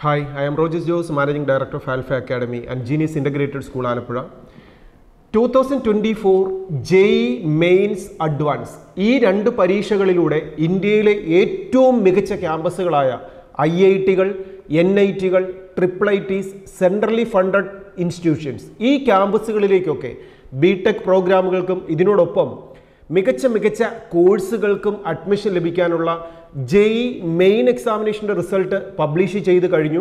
Hi, I am Rogers Jose, Managing Director of Alpha Academy and Genius Integrated School Alapura. 2024 JEE mains advance ഈ രണ്ട് പരീക്ഷകളിലൂടെ ഇന്ത്യയിലെ ഏറ്റവും മികച്ച ക്യാമ്പസുകളായ ഐ ഐ ടികൾ എൻ ഐ ടികൾ triple I Ts centrally funded institutions ഈ ക്യാമ്പസുകളിലേക്കൊക്കെ ബി ടെക് പ്രോഗ്രാമുകൾക്കും ഇതിനോടൊപ്പം മികച്ച മികച്ച കോഴ്സുകൾക്കും അഡ്മിഷൻ ലഭിക്കാനുള്ള ജെഇ മെയിൻ എക്സാമിനേഷൻ്റെ റിസൾട്ട് പബ്ലിഷ് ചെയ്ത് കഴിഞ്ഞു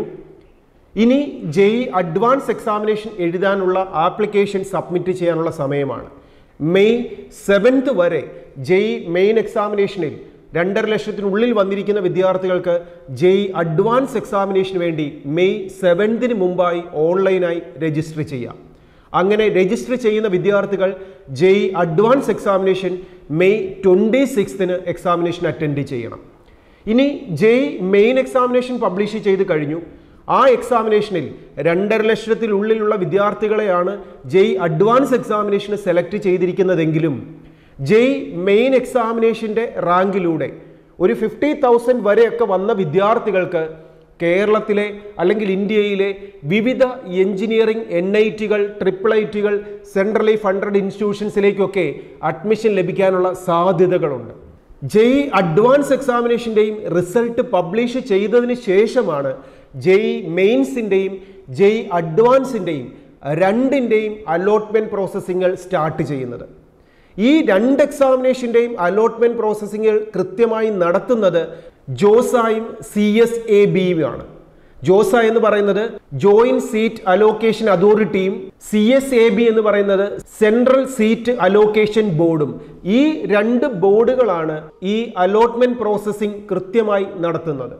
ഇനി ജെഇ അഡ്വാൻസ് എക്സാമിനേഷൻ എഴുതാനുള്ള ആപ്ലിക്കേഷൻ സബ്മിറ്റ് ചെയ്യാനുള്ള സമയമാണ് മെയ് സെവൻത്ത് വരെ ജെഇ മെയിൻ എക്സാമിനേഷനിൽ രണ്ടര ലക്ഷത്തിനുള്ളിൽ വന്നിരിക്കുന്ന വിദ്യാർത്ഥികൾക്ക് ജെഇ അഡ്വാൻസ് എക്സാമിനേഷന് വേണ്ടി മെയ് സെവൻത്തിന് മുമ്പായി ഓൺലൈനായി രജിസ്റ്റർ ചെയ്യാം അങ്ങനെ രജിസ്റ്റർ ചെയ്യുന്ന വിദ്യാർത്ഥികൾ JEE advance examination May twenty സിക്സ്തിന് എക്സാമിനേഷൻ അറ്റൻഡ് ചെയ്യണം ഇനി ജെഇ മെയിൻ എക്സാമിനേഷൻ പബ്ലിഷ് ചെയ്ത് കഴിഞ്ഞു ആ എക്സാമിനേഷനിൽ രണ്ടര ലക്ഷത്തിനുള്ളിലുള്ള വിദ്യാർത്ഥികളെയാണ് ജെഇ അഡ്വാൻസ് എക്സാമിനേഷന് സെലക്ട് ചെയ്തിരിക്കുന്നതെങ്കിലും ജെഇ മെയിൻ എക്സാമിനേഷൻ്റെ റാങ്കിലൂടെ ഒരു ഫിഫ്റ്റി തൗസൻഡ് വരെയൊക്കെ വന്ന വിദ്യാർത്ഥികൾക്ക് കേരളത്തിലെ അല്ലെങ്കിൽ ഇന്ത്യയിലെ വിവിധ എഞ്ചിനീയറിംഗ് എൻ ഐ ടികൾ ട്രിപ്പിൾ ഐ ടികൾ സെൻട്രലി ഫണ്ടഡ് ഇൻസ്റ്റിറ്റ്യൂഷൻസിലേക്കൊക്കെ അഡ്മിഷൻ ലഭിക്കാനുള്ള സാധ്യതകളുണ്ട് ജെഇ അഡ്വാൻസ് എക്സാമിനേഷൻ്റെയും റിസൾട്ട് പബ്ലിഷ് ചെയ്തതിന് ശേഷമാണ് ജെഇ മെയിൻസിൻ്റെയും ജെഇ അഡ്വാൻസിൻ്റെയും രണ്ടിൻ്റെയും അലോട്ട്മെൻറ്റ് പ്രോസസ്സിങ്ങൾ സ്റ്റാർട്ട് ചെയ്യുന്നത് ഈ രണ്ട് എക്സാമിനേഷൻ്റെയും അലോട്ട്മെൻറ്റ് പ്രോസസ്സിങ്ങുകൾ കൃത്യമായി നടത്തുന്നത് ജോസായും സി എസ് എ ബിയുമാണ് ജോസ എന്ന് പറയുന്നത് ജോയിന്റ് സീറ്റ് അലോക്കേഷൻ അതോറിറ്റിയും സി എസ് എ ബി എന്ന് പറയുന്നത് സെൻട്രൽ സീറ്റ് അലോക്കേഷൻ ബോർഡും ഈ രണ്ട് ബോർഡുകളാണ് ഈ അലോട്ട്മെന്റ് പ്രോസസ്സിംഗ് കൃത്യമായി നടത്തുന്നത്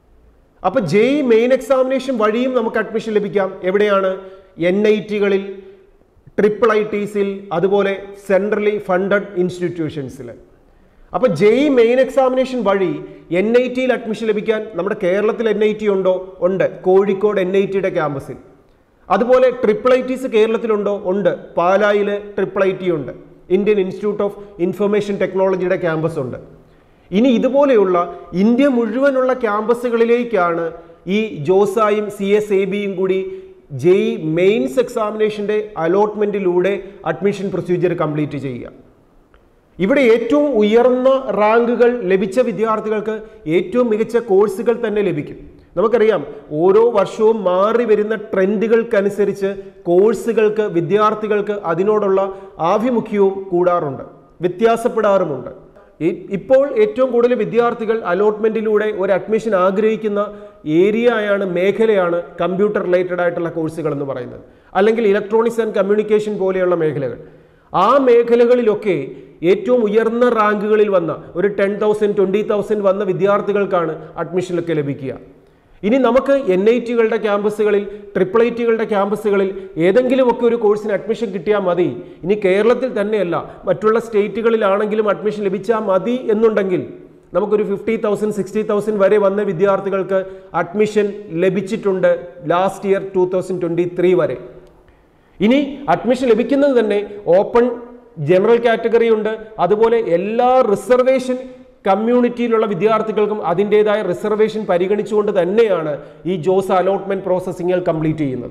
അപ്പൊ ജെഇ മെയിൻ എക്സാമിനേഷൻ വഴിയും നമുക്ക് അഡ്മിഷൻ ലഭിക്കാം എവിടെയാണ് എൻ ഐ ടികളിൽ ട്രിപ്പിൾ ഐ ടീസിൽ അതുപോലെ സെൻട്രലി ഫണ്ടഡ് ഇൻസ്റ്റിറ്റ്യൂഷൻസിൽ അപ്പോൾ ജെഇ മെയിൻ എക്സാമിനേഷൻ വഴി എൻ ഐ ടിയിൽ അഡ്മിഷൻ ലഭിക്കാൻ നമ്മുടെ കേരളത്തിൽ എൻ ഐ ടി ഉണ്ടോ ഉണ്ട് കോഴിക്കോട് എൻ ഐ ടിയുടെ ക്യാമ്പസിൽ അതുപോലെ ട്രിപ്പിൾ ഐ ടീസ് കേരളത്തിലുണ്ടോ ഉണ്ട് പാലായിൽ ട്രിപ്പിൾ ഐ ടി ഉണ്ട് ഇന്ത്യൻ ഇൻസ്റ്റിറ്റ്യൂട്ട് ഓഫ് ഇൻഫർമേഷൻ ടെക്നോളജിയുടെ ക്യാമ്പസ് ഉണ്ട് ഇനി ഇതുപോലെയുള്ള ഇന്ത്യ മുഴുവനുള്ള ക്യാമ്പസുകളിലേക്കാണ് ഈ ജോസായും സി എസ് എ ബിയും കൂടി ജെഇ മെയിൻസ് എക്സാമിനേഷൻ്റെ അലോട്ട്മെൻറ്റിലൂടെ അഡ്മിഷൻ പ്രൊസീജിയർ കംപ്ലീറ്റ് ചെയ്യുക ഇവിടെ ഏറ്റവും ഉയർന്ന റാങ്കുകൾ ലഭിച്ച വിദ്യാർത്ഥികൾക്ക് ഏറ്റവും മികച്ച കോഴ്സുകൾ തന്നെ ലഭിക്കും നമുക്കറിയാം ഓരോ വർഷവും മാറി വരുന്ന ട്രെൻഡുകൾക്കനുസരിച്ച് കോഴ്സുകൾക്ക് വിദ്യാർത്ഥികൾക്ക് അതിനോടുള്ള ആഭിമുഖ്യവും കൂടാറുണ്ട് വ്യത്യാസപ്പെടാറുമുണ്ട് ഇപ്പോൾ ഏറ്റവും കൂടുതൽ വിദ്യാർത്ഥികൾ അലോട്ട്മെന്റിലൂടെ ഒരു അഡ്മിഷൻ ആഗ്രഹിക്കുന്ന ഏരിയയാണ് മേഖലയാണ് കമ്പ്യൂട്ടർ റിലേറ്റഡ് ആയിട്ടുള്ള കോഴ്സുകൾ എന്ന് പറയുന്നത് അല്ലെങ്കിൽ ഇലക്ട്രോണിക്സ് ആൻഡ് കമ്മ്യൂണിക്കേഷൻ പോലെയുള്ള മേഖലകൾ ആ മേഖലകളിലൊക്കെ ഏറ്റവും ഉയർന്ന റാങ്കുകളിൽ വന്ന ഒരു ടെൻ തൗസൻഡ് ട്വൻറ്റി തൗസൻഡ് വന്ന വിദ്യാർത്ഥികൾക്കാണ് അഡ്മിഷനൊക്കെ ലഭിക്കുക ഇനി നമുക്ക് എൻ ഐ ടികളുടെ ക്യാമ്പസുകളിൽ ട്രിപ്പിൾ ഐ ടികളുടെ ക്യാമ്പസുകളിൽ ഏതെങ്കിലുമൊക്കെ ഒരു കോഴ്സിന് അഡ്മിഷൻ കിട്ടിയാൽ മതി ഇനി കേരളത്തിൽ തന്നെയല്ല മറ്റുള്ള സ്റ്റേറ്റുകളിലാണെങ്കിലും അഡ്മിഷൻ ലഭിച്ചാൽ മതി എന്നുണ്ടെങ്കിൽ നമുക്കൊരു ഫിഫ്റ്റി തൗസൻഡ് സിക്സ്റ്റി തൗസൻഡ് വരെ വന്ന വിദ്യാർത്ഥികൾക്ക് അഡ്മിഷൻ ലഭിച്ചിട്ടുണ്ട് last year two thousand twenty three വരെ ഇനി അഡ്മിഷൻ ലഭിക്കുന്നത് തന്നെ ഓപ്പൺ ജനറൽ കാറ്റഗറി ഉണ്ട് അതുപോലെ എല്ലാ റിസർവേഷൻ കമ്മ്യൂണിറ്റിയിലുള്ള വിദ്യാർത്ഥികൾക്കും അതിൻ്റെതായ റിസർവേഷൻ പരിഗണിച്ചുകൊണ്ട് തന്നെയാണ് ഈ ജോസ് അലോട്ട്മെന്റ് പ്രോസസ്സിങ്ങുകൾ കംപ്ലീറ്റ് ചെയ്യുന്നത്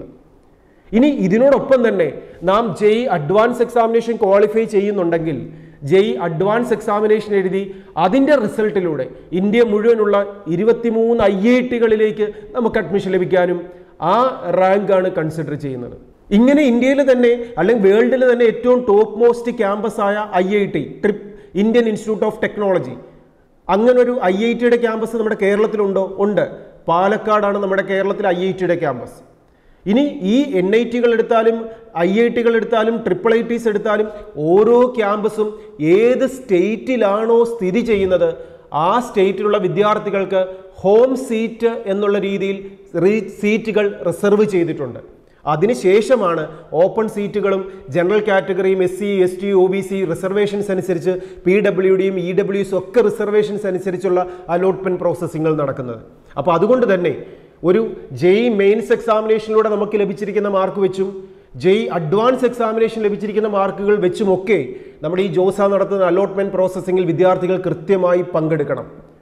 ഇനി ഇതിനോടൊപ്പം തന്നെ നാം ജെഇ അഡ്വാൻസ് എക്സാമിനേഷൻ ക്വാളിഫൈ ചെയ്യുന്നുണ്ടെങ്കിൽ ജെഇ അഡ്വാൻസ് എക്സാമിനേഷൻ എഴുതി അതിൻ്റെ റിസൾട്ടിലൂടെ ഇന്ത്യ മുഴുവനുള്ള ഇരുപത്തിമൂന്ന് ഐ ഐ ടികളിലേക്ക് നമുക്ക് അഡ്മിഷൻ ലഭിക്കാനും ആ റാങ്കാണ് കൺസിഡർ ചെയ്യുന്നത് ഇങ്ങനെ ഇന്ത്യയിൽ തന്നെ അല്ലെങ്കിൽ വേൾഡിൽ തന്നെ ഏറ്റവും ടോപ്പ് മോസ്റ്റ് ക്യാമ്പസ് ആയ I I T trip Indian institute of technology അങ്ങനെ ഒരു ഐ ഐ ടിയുടെ ക്യാമ്പസ് നമ്മുടെ കേരളത്തിലുണ്ടോ ഉണ്ട് പാലക്കാടാണ് നമ്മുടെ കേരളത്തിലെ ഐ ഐ ടിയുടെ ക്യാമ്പസ് ഇനി ഈ എൻ ഐ ടികൾ എടുത്താലും ഐ ഐ ടികൾ എടുത്താലും ട്രിപ്പിൾ ഐ ടീസ് എടുത്താലും ഓരോ ക്യാമ്പസും ഏത് സ്റ്റേറ്റിലാണോ സ്ഥിതി ചെയ്യുന്നത് ആ സ്റ്റേറ്റിലുള്ള വിദ്യാർത്ഥികൾക്ക് ഹോം സീറ്റ് എന്നുള്ള രീതിയിൽ സീറ്റുകൾ റിസർവ് ചെയ്തിട്ടുണ്ട് അതിനുശേഷമാണ് ഓപ്പൺ സീറ്റുകളും ജനറൽ കാറ്റഗറിയും S C S T O B C reservations അനുസരിച്ച് പി ഡബ്ല്യു ഡിയും ഇ ഡബ്ല്യുസും ഒക്കെ റിസർവേഷൻസ് അനുസരിച്ചുള്ള അലോട്ട്മെന്റ് പ്രോസസ്സിങ്ങൾ നടക്കുന്നത് അപ്പോൾ അതുകൊണ്ട് തന്നെ ഒരു ജെഇ മെയിൻസ് എക്സാമിനേഷനിലൂടെ നമുക്ക് ലഭിച്ചിരിക്കുന്ന മാർക്ക് വെച്ചും ജെഇ അഡ്വാൻസ് എക്സാമിനേഷൻ ലഭിച്ചിരിക്കുന്ന മാർക്കുകൾ വെച്ചുമൊക്കെ നമ്മുടെ ഈ ജോസ നടത്തുന്ന അലോട്ട്മെന്റ് പ്രോസസ്സിങ്ങിൽ വിദ്യാർത്ഥികൾ കൃത്യമായി പങ്കെടുക്കണം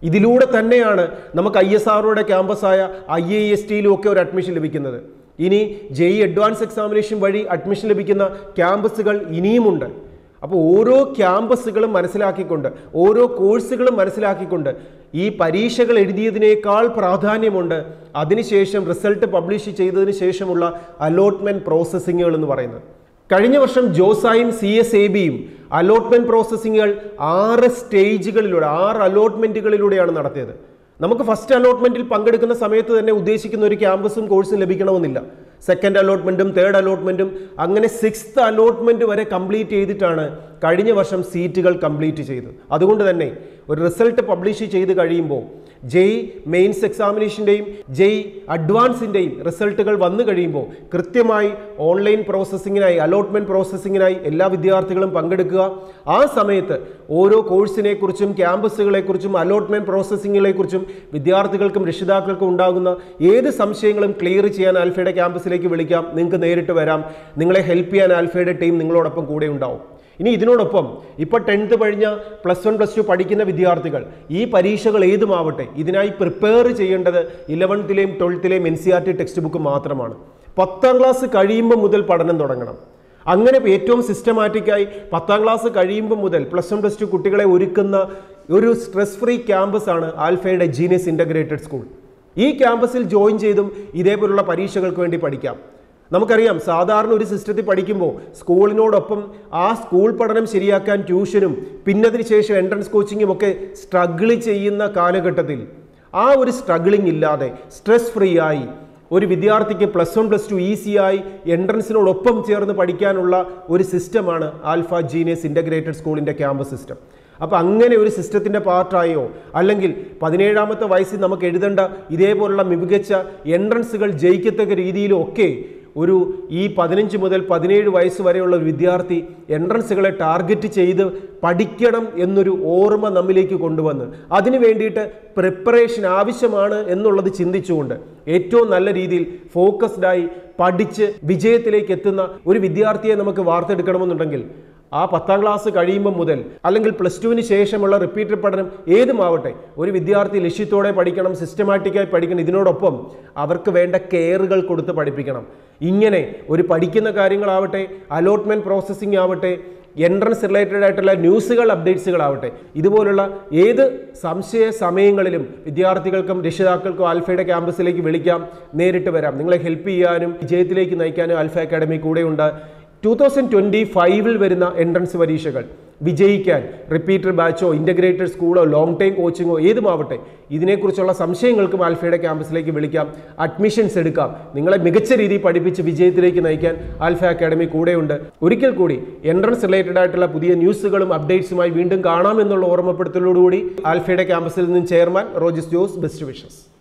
ഇതിലൂടെ തന്നെയാണ് നമുക്ക് ഐ എസ് ആറുടെ ക്യാമ്പസായ ഐ ഐ എസ് ടിയിലും ഒക്കെ ഒരു അഡ്മിഷൻ ലഭിക്കുന്നത് ഇനി ജെഇ അഡ്വാൻസ് എക്സാമിനേഷൻ വഴി അഡ്മിഷൻ ലഭിക്കുന്ന ക്യാമ്പസുകൾ ഇനിയുമുണ്ട് അപ്പോൾ ഓരോ ക്യാമ്പസുകളും മനസ്സിലാക്കിക്കൊണ്ട് ഓരോ കോഴ്സുകളും മനസ്സിലാക്കിക്കൊണ്ട് ഈ പരീക്ഷകൾ എഴുതിയതിനേക്കാൾ പ്രാധാന്യമുണ്ട് അതിനുശേഷം റിസൾട്ട് പബ്ലിഷ് ചെയ്തതിന് ശേഷമുള്ള അലോട്ട്മെന്റ് പ്രോസസ്സിങ്ങുകൾ എന്ന് പറയുന്നത് കഴിഞ്ഞ വർഷം ജോസായും സി എസ് എ ബിയും അലോട്ട്മെന്റ് പ്രോസസ്സിങ്ങുകൾ ആറ് സ്റ്റേജുകളിലൂടെ ആറ് അലോട്ട്മെന്റുകളിലൂടെയാണ് നടത്തിയത് നമുക്ക് ഫസ്റ്റ് അലോട്ട്മെന്റിൽ പങ്കെടുക്കുന്ന സമയത്ത് തന്നെ ഉദ്ദേശിക്കുന്ന ഒരു ക്യാമ്പസും കോഴ്സും ലഭിക്കണമെന്നില്ല സെക്കൻഡ് അലോട്ട്മെന്റും തേർഡ് അലോട്ട്മെന്റും അങ്ങനെ സിക്സ്ത് അലോട്ട്മെന്റ് വരെ കംപ്ലീറ്റ് ചെയ്തിട്ടാണ് കഴിഞ്ഞ വർഷം സീറ്റുകൾ കംപ്ലീറ്റ് ചെയ്തത് അതുകൊണ്ട് തന്നെ ഒരു റിസൾട്ട് പബ്ലിഷ് ചെയ്ത് കഴിയുമ്പോൾ ജെയ് മെയിൻസ് എക്സാമിനേഷൻ്റെയും ജെയ് അഡ്വാൻസിൻ്റെയും റിസൾട്ടുകൾ വന്നു കഴിയുമ്പോൾ കൃത്യമായി ഓൺലൈൻ പ്രോസസ്സിങ്ങിനായി അലോട്ട്മെൻറ്റ് പ്രോസസ്സിങ്ങിനായി എല്ലാ വിദ്യാർത്ഥികളും പങ്കെടുക്കുക ആ സമയത്ത് ഓരോ കോഴ്സിനെക്കുറിച്ചും ക്യാമ്പസുകളെക്കുറിച്ചും അലോട്ട്മെൻറ്റ് പ്രോസസ്സിങ്ങുകളെക്കുറിച്ചും വിദ്യാർത്ഥികൾക്കും രക്ഷിതാക്കൾക്കും ഉണ്ടാകുന്ന ഏത് സംശയങ്ങളും ക്ലിയർ ചെയ്യാൻ ആൽഫയുടെ ക്യാമ്പസിലേക്ക് വിളിക്കാം നിങ്ങൾക്ക് നേരിട്ട് വരാം നിങ്ങളെ ഹെൽപ്പ് ചെയ്യാൻ ആൽഫയുടെ ടീം നിങ്ങളോടൊപ്പം കൂടെ ഉണ്ടാവും ഇനി ഇതിനോടൊപ്പം ഇപ്പോൾ ടെൻത്ത് കഴിഞ്ഞ പ്ലസ് വൺ പ്ലസ് ടു പഠിക്കുന്ന വിദ്യാർത്ഥികൾ ഈ പരീക്ഷകൾ ഏതുമാവട്ടെ ഇതിനായി പ്രിപ്പയർ ചെയ്യേണ്ടത് ഇലവൻത്തിലെയും ട്വൽത്തിലെയും N C R T text book മാത്രമാണ് പത്താം ക്ലാസ് കഴിയുമ്പോൾ മുതൽ പഠനം തുടങ്ങണം അങ്ങനെ ഏറ്റവും സിസ്റ്റമാറ്റിക്കായി പത്താം ക്ലാസ് കഴിയുമ്പോൾ മുതൽ പ്ലസ് വൺ പ്ലസ് ടു കുട്ടികളെ ഒരുക്കുന്ന ഒരു സ്ട്രെസ് ഫ്രീ ക്യാമ്പസ് ആണ് ആൽഫയുടെ ജീനിയസ് ഇൻ്റഗ്രേറ്റഡ് സ്കൂൾ ഈ ക്യാമ്പസിൽ ജോയിൻ ചെയ്തും ഇതേപോലുള്ള പരീക്ഷകൾക്ക് വേണ്ടി പഠിക്കാം നമുക്കറിയാം സാധാരണ ഒരു സിസ്റ്റത്തിൽ പഠിക്കുമ്പോൾ സ്കൂളിനോടൊപ്പം ആ സ്കൂൾ പഠനം ശരിയാക്കാൻ ട്യൂഷനും പിന്നതിന് ശേഷം എൻട്രൻസ് കോച്ചിങ്ങും ഒക്കെ സ്ട്രഗിൾ ചെയ്യുന്ന കാലഘട്ടത്തിൽ ആ ഒരു സ്ട്രഗിളിംഗ് ഇല്ലാതെ സ്ട്രെസ് ഫ്രീ ആയി ഒരു വിദ്യാർത്ഥിക്ക് പ്ലസ് വൺ പ്ലസ് ടു ഈസിയായി എൻട്രൻസിനോടൊപ്പം ചേർന്ന് പഠിക്കാനുള്ള ഒരു സിസ്റ്റമാണ് ആൽഫ ജീനിയസ് ഇൻ്റഗ്രേറ്റഡ് സ്കൂളിൻ്റെ ക്യാമ്പസ് സിസ്റ്റം അപ്പോൾ അങ്ങനെ ഒരു സിസ്റ്റത്തിൻ്റെ പാർട്ടായോ അല്ലെങ്കിൽ പതിനേഴാമത്തെ വയസ്സിൽ നമുക്ക് എഴുതേണ്ട ഇതേപോലുള്ള മികച്ച എൻട്രൻസുകൾ ജയിക്കത്തക്ക രീതിയിലും ഒക്കെ ഒരു ഈ പതിനഞ്ച് മുതൽ പതിനേഴ് വയസ്സ് വരെയുള്ള ഒരു വിദ്യാർത്ഥി എൻട്രൻസുകളെ ടാർഗറ്റ് ചെയ്ത് പഠിക്കണം എന്നൊരു ഓർമ്മ നമ്മിലേക്ക് കൊണ്ടുവന്ന് അതിനു വേണ്ടിയിട്ട് പ്രിപ്പറേഷൻ ആവശ്യമാണ് എന്നുള്ളത് ചിന്തിച്ചുകൊണ്ട് ഏറ്റവും നല്ല രീതിയിൽ ഫോക്കസ്ഡായി പഠിച്ച് വിജയത്തിലേക്ക് എത്തുന്ന ഒരു വിദ്യാർത്ഥിയെ നമുക്ക് വാർത്തെടുക്കണമെന്നുണ്ടെങ്കിൽ ആ പത്താം ക്ലാസ് കഴിയുമ്പോൾ മുതൽ അല്ലെങ്കിൽ പ്ലസ് ടുവിന് ശേഷമുള്ള റിപ്പീറ്റഡ് പഠനം ഏതുമാവട്ടെ ഒരു വിദ്യാർത്ഥി ലക്ഷ്യത്തോടെ പഠിക്കണം സിസ്റ്റമാറ്റിക്കായി പഠിക്കണം ഇതിനോടൊപ്പം അവർക്ക് വേണ്ട കെയറുകൾ കൊടുത്ത് പഠിപ്പിക്കണം ഇങ്ങനെ ഒരു പഠിക്കുന്ന കാര്യങ്ങളാവട്ടെ അലോട്ട്മെൻറ്റ് പ്രോസസ്സിംഗ് ആവട്ടെ എൻട്രൻസ് റിലേറ്റഡ് ആയിട്ടുള്ള ന്യൂസുകൾ അപ്ഡേറ്റ്സുകളാവട്ടെ ഇതുപോലുള്ള ഏത് സംശയ സമയങ്ങളിലും വിദ്യാർത്ഥികൾക്കും രക്ഷിതാക്കൾക്കും ആൽഫയുടെ ക്യാമ്പസിലേക്ക് വിളിക്കാം നേരിട്ട് വരാം നിങ്ങളെ ഹെൽപ്പ് ചെയ്യാനും വിജയത്തിലേക്ക് നയിക്കാനും ആൽഫ അക്കാഡമി കൂടെയുണ്ട് ടൂ തൗസൻഡ് ട്വൻറ്റി ഫൈവിൽ വരുന്ന എൻട്രൻസ് പരീക്ഷകൾ വിജയിക്കാൻ റിപ്പീറ്റഡ് ബാച്ചോ ഇൻ്റഗ്രേറ്റഡ് സ്കൂളോ ലോങ് ടൈം കോച്ചിങ്ങോ ഏതുമാവട്ടെ ഇതിനെക്കുറിച്ചുള്ള സംശയങ്ങൾക്കും ആൽഫയുടെ ക്യാമ്പസിലേക്ക് വിളിക്കാം അഡ്മിഷൻസ് എടുക്കാം നിങ്ങളെ മികച്ച രീതിയിൽ പഠിപ്പിച്ച് വിജയത്തിലേക്ക് നയിക്കാൻ ആൽഫ അക്കാഡമി കൂടെയുണ്ട് ഒരിക്കൽ കൂടി എൻട്രൻസ് റിലേറ്റഡ് ആയിട്ടുള്ള പുതിയ ന്യൂസുകളും അപ്ഡേറ്റ്സുമായി വീണ്ടും കാണാമെന്നുള്ള ഓർമ്മപ്പെടുത്തലോടുകൂടി ആൽഫയുടെ ക്യാമ്പസിൽ നിന്നും chairman Rojis Jose best wishes